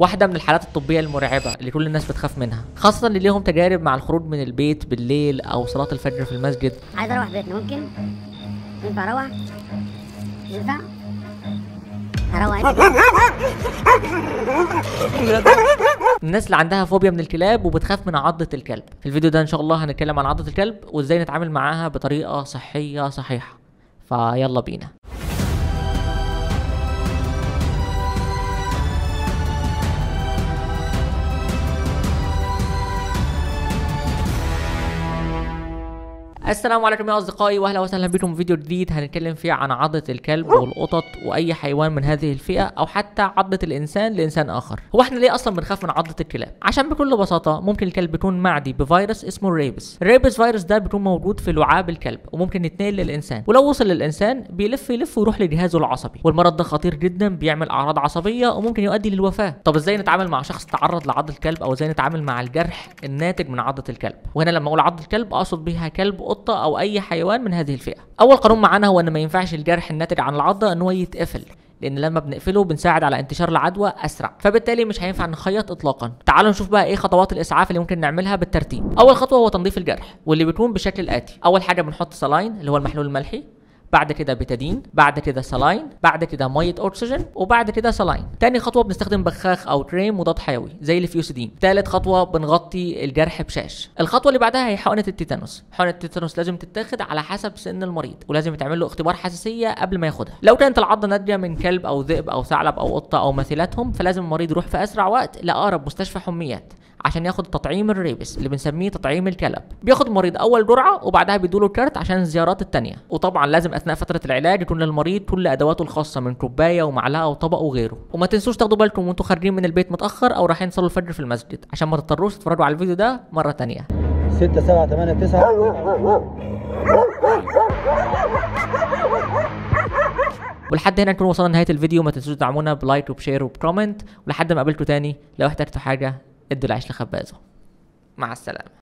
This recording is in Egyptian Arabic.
واحده من الحالات الطبيه المرعبه اللي كل الناس بتخاف منها خاصه اللي ليهم تجارب مع الخروج من البيت بالليل او صلاه الفجر في المسجد عايز اروح بيتنا ممكن ينفع اروح ينفع اروح الناس اللي عندها فوبيا من الكلاب وبتخاف من عضة الكلب في الفيديو ده ان شاء الله هنتكلم عن عضة الكلب وازاي نتعامل معاها بطريقة صحية صحيحة فيلا بينا السلام عليكم يا اصدقائي واهلا وسهلا بكم في فيديو جديد هنتكلم فيه عن عضة الكلب والقطط واي حيوان من هذه الفئة او حتى عضة الانسان لانسان اخر هو احنا ليه اصلا بنخاف من عضة الكلاب عشان بكل بساطة ممكن الكلب يكون معدي بفيروس اسمه الريبس الريبس فيروس ده بيكون موجود في لعاب الكلب وممكن يتنقل للانسان ولو وصل للانسان بيلف يلف ويروح لجهازه العصبي والمرض ده خطير جدا بيعمل اعراض عصبية وممكن يؤدي للوفاة طب ازاي نتعامل مع شخص تعرض لعضة الكلب او ازاي نتعامل مع الجرح الناتج من عضة الكلب وهنا لما اقول عضة الكلب اقصد بيها كلب قطة او اي حيوان من هذه الفئة اول قانون معانا هو ان ما ينفعش الجرح الناتج عن العضة ان هو يتقفل لان لما بنقفله بنساعد على انتشار العدوى اسرع فبالتالي مش هينفع نخيط اطلاقا تعالوا نشوف بقى ايه خطوات الاسعاف اللي ممكن نعملها بالترتيب اول خطوه هو تنظيف الجرح واللي بيكون بالشكل الاتي اول حاجه بنحط سلاين اللي هو المحلول الملحي بعد كده بتادين بعد كده سلاين بعد كده ميه اكسجين وبعد كده سلاين تاني خطوه بنستخدم بخاخ او كريم مضاد حيوي زي الفيوسيدين تالت خطوه بنغطي الجرح بشاش الخطوه اللي بعدها هي حقنه التيتانوس حقنه التيتانوس لازم تتاخد على حسب سن المريض ولازم يتعمل له اختبار حساسيه قبل ما ياخدها لو كانت العضه ناتجه من كلب او ذئب او ثعلب او قطه او مثيلاتهم فلازم المريض يروح في اسرع وقت لاقرب مستشفى حميات عشان ياخد تطعيم الريبس اللي بنسميه تطعيم الكلب بياخد المريض اول جرعه وبعدها بيدوله الكارت عشان الزيارات التانية وطبعا لازم اثناء فتره العلاج يكون للمريض كل ادواته الخاصه من كوبايه ومعلقه وطبق وغيره وما تنسوش تاخدوا بالكم وانتوا خارجين من البيت متاخر او رايحين تصلوا الفجر في المسجد عشان ما تضطروش تتفرجوا على الفيديو ده مره تانية ستة سبعة ثمانية تسعة ولحد هنا نكون وصلنا لنهايه الفيديو ما تنسوش تدعمونا بلايك وبشير وبكومنت ولحد ما قابلكم تاني لو احتجتوا حاجه ادوا العيش لخبازه مع السلامه